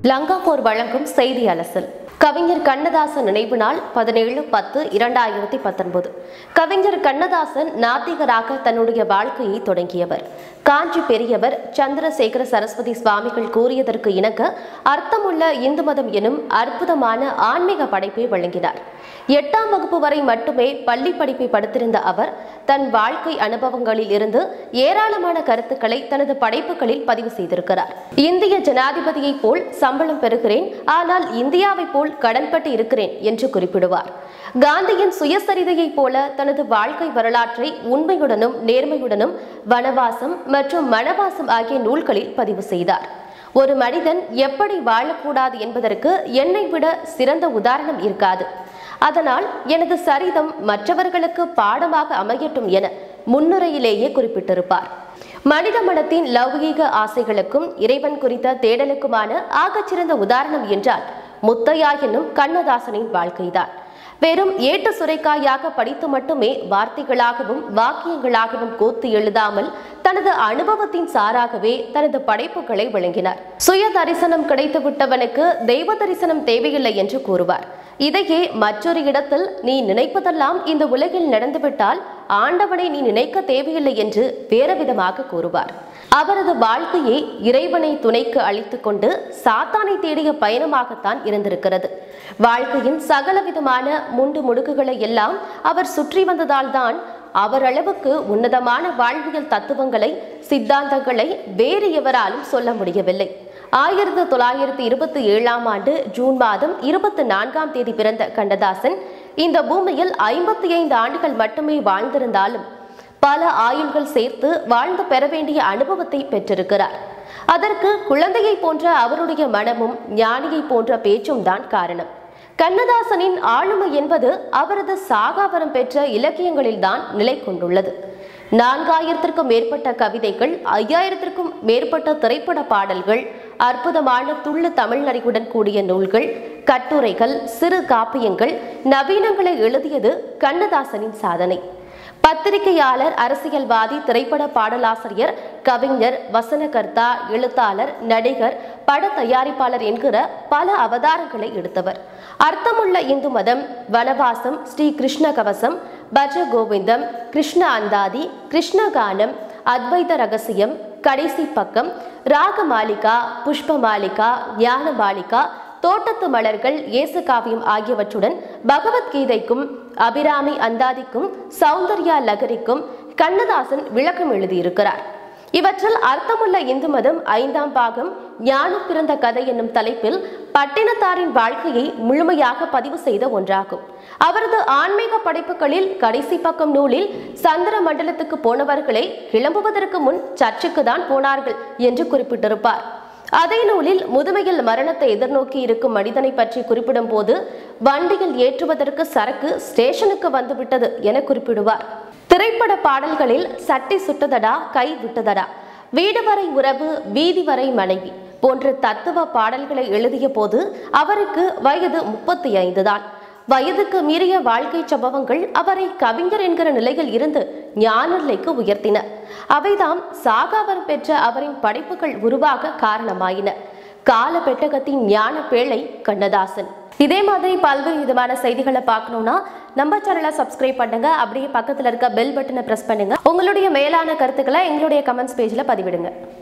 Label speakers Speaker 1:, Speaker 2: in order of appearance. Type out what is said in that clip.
Speaker 1: லங்காபோர் வழங்கும் செய்தி அலசல் கவிஞர் கண்ணதாசன் நினைவு நாள் பதினேழு பத்து இரண்டாயிரத்தி பத்தொன்பது கவிஞர் கண்ணதாசன் நாத்திகராக தன்னுடைய வாழ்க்கையை தொடங்கியவர் காஞ்சி பெரியவர் சந்திரசேகர சரஸ்வதி சுவாமிகள் கூறியதற்கு இணங்க அர்த்தமுள்ள இந்து மதம் எனும் அற்புதமான ஆன்மீக படைப்பை வழங்கினார் எட்டாம் வகுப்பு வரை மட்டுமே பள்ளி படிப்பை படித்திருந்த அவர் தன் வாழ்க்கை அனுபவங்களில் இருந்து ஏராளமான கருத்துக்களை தனது படைப்புகளில் பதிவு செய்திருக்கிறார் இந்திய ஜனாதிபதியைப் போல் சம்பளம் பெறுகிறேன் ஆனால் இந்தியாவைப் போல் கடன்பட்டு இருக்கிறேன் என்று குறிப்பிடுவார் காந்தியின் சுயசரிதையைப் போல தனது வாழ்க்கை வரலாற்றை உண்மையுடனும் நேர்மையுடனும் வனவாசம் மற்றும் மனவாசம் ஆகிய நூல்களில் பதிவு செய்தார் ஒரு மனிதன் எப்படி வாழக்கூடாது என்பதற்கு என்னை விட சிறந்த உதாரணம் இருக்காது அதனால் எனது சரிதம் மற்றவர்களுக்கு பாடமாக அமையட்டும் என முன்னுரையிலேயே குறிப்பிட்டிருப்பார் மனித மனத்தின் லௌகீக ஆசைகளுக்கும் இறைவன் குறித்த தேடலுக்குமான ஆகச்சிறந்த உதாரணம் என்றால் முத்தையா என்னும் கண்ணதாசனின் வாழ்க்கைதான் வெறும் ஏட்டு சுரைக்காயாக படித்து மட்டுமே வார்த்தைகளாகவும் வாக்கியங்களாகவும் கோத்து எழுதாமல் தனது அனுபவத்தின் சாராகவே தனது படைப்புகளை வழங்கினார் சுய தரிசனம் கிடைத்து விட்டவனுக்கு தெய்வ தரிசனம் தேவையில்லை என்று கூறுவார் இதையே மற்றொரு இடத்தில் நீ நினைப்பதெல்லாம் இந்த உலகில் நடந்துவிட்டால் ஆண்டவனை நீ நினைக்க தேவையில்லை என்று வேறு விதமாக கூறுவார் அவரது வாழ்க்கையை இறைவனை துணைக்கு அழித்துக் கொண்டு சாத்தானை தேடிய பயணமாகத்தான் இருந்திருக்கிறது வாழ்க்கையின் சகலவிதமான முண்டு முடுக்குகளை எல்லாம் அவர் சுற்றி வந்ததால் தான் அவரளவுக்கு உன்னதமான வாழ்வியல் தத்துவங்களை சித்தாந்தங்களை வேறு எவராலும் சொல்ல முடியவில்லை ஆயிரத்தி தொள்ளாயிரத்தி இருபத்தி ஏழாம் ஆண்டு ஜூன் மாதம் இருபத்தி நான்காம் தேதி பிறந்த கண்ணதாசன் இந்த பூமியில் ஐம்பத்தி ஐந்து ஆண்டுகள் மட்டுமே வாழ்ந்திருந்தாலும் பல ஆயுள்கள் சேர்த்து வாழ்ந்து பெற வேண்டிய அனுபவத்தை பெற்றிருக்கிறார் அதற்கு குழந்தையை போன்ற அவருடைய மனமும் ஞானியை போன்ற பேச்சும் தான் காரணம் கண்ணதாசனின் ஆளுமை என்பது அவரது சாகாவரம் பெற்ற இலக்கியங்களில்தான் நிலை கொண்டுள்ளது நான்காயிரத்திற்கும் மேற்பட்ட கவிதைகள் ஐயாயிரத்திற்கும் மேற்பட்ட திரைப்பட பாடல்கள் அற்புதமான துள்ளு தமிழ் நடிகுடன் கூடிய நூல்கள் கட்டுரைகள் சிறு காப்பியங்கள் நவீனங்களை எழுதியது கண்ணதாசனின் சாதனை பத்திரிகையாளர் அரசியல்வாதி திரைப்பட பாடலாசிரியர் கவிஞர் வசனகர்த்தா எழுத்தாளர் நடிகர் பட தயாரிப்பாளர் என்கிற பல அவதாரங்களை எடுத்தவர் அர்த்தமுள்ள இந்து மதம் வனவாசம் ஸ்ரீ கிருஷ்ண கவசம் பஜ கோவிந்தம் கிருஷ்ண அந்தாதி கிருஷ்ணகானம் அத்வைத ரகசியம் கடைசி பக்கம் ராகமாலிகா புஷ்பமாலிகா ஞானமாலிகா தோட்டத்து மலர்கள் இயேசு காவியம் ஆகியவற்றுடன் பகவத்கீதைக்கும் அபிராமி அந்தாதிக்கும் சௌந்தர்யா லகரிக்கும் கண்ணதாசன் விளக்கம் எழுதியிருக்கிறார் இவற்றில் அர்த்தமுள்ள இந்து மதம் ஐந்தாம் பாகம் ஞானம் பிறந்த கதை என்னும் தலைப்பில் பட்டினத்தாரின் வாழ்க்கையை முழுமையாக பதிவு செய்த ஒன்றாகும் அவரது ஆன்மீக படைப்புகளில் கடைசி பக்கம் நூலில் சந்திர மண்டலத்துக்கு போனவர்களே கிளம்புவதற்கு முன் சர்ச்சுக்கு தான் போனார்கள் என்று குறிப்பிட்டிருப்பார் அதே நூலில் முதுமையில் மரணத்தை எதிர்நோக்கி இருக்கும் மனிதனை பற்றி குறிப்பிடும் போது வண்டியில் ஏற்றுவதற்கு சரக்கு ஸ்டேஷனுக்கு வந்துவிட்டது என குறிப்பிடுவார் திரைப்பட பாடல்களில் சட்டை சுட்டதடா கை விட்டதடா வீடு வரை உறவு வீதி வரை மனைவி போன்ற தத்துவ பாடல்களை எழுதிய போது அவருக்கு வயது முப்பத்தி ஐந்து தான் வயதுக்கு மீறிய வாழ்க்கை சம்பவங்கள் அவரை கவிஞர் என்கிற நிலையில் இருந்து ஞான நிலைக்கு உயர்த்தின அவைதாம் சாகாவரம் பெற்ற அவரின் படைப்புகள் உருவாக காரணமாயின கால பெட்டகத்தின் ஞான பேழை கண்ணதாசன் இதே மாதிரி பல்வேறு விதமான செய்திகளை பார்க்கணும்னா நம்ம சேனலை சப்ஸ்கிரைப் பண்ணுங்க அப்படியே பக்கத்தில் இருக்க பெல் பட்டனை பிரஸ் பண்ணுங்க உங்களுடைய மேலான கருத்துக்களை எங்களுடைய கமெண்ட்ஸ் பேஜில் பதிவிடுங்க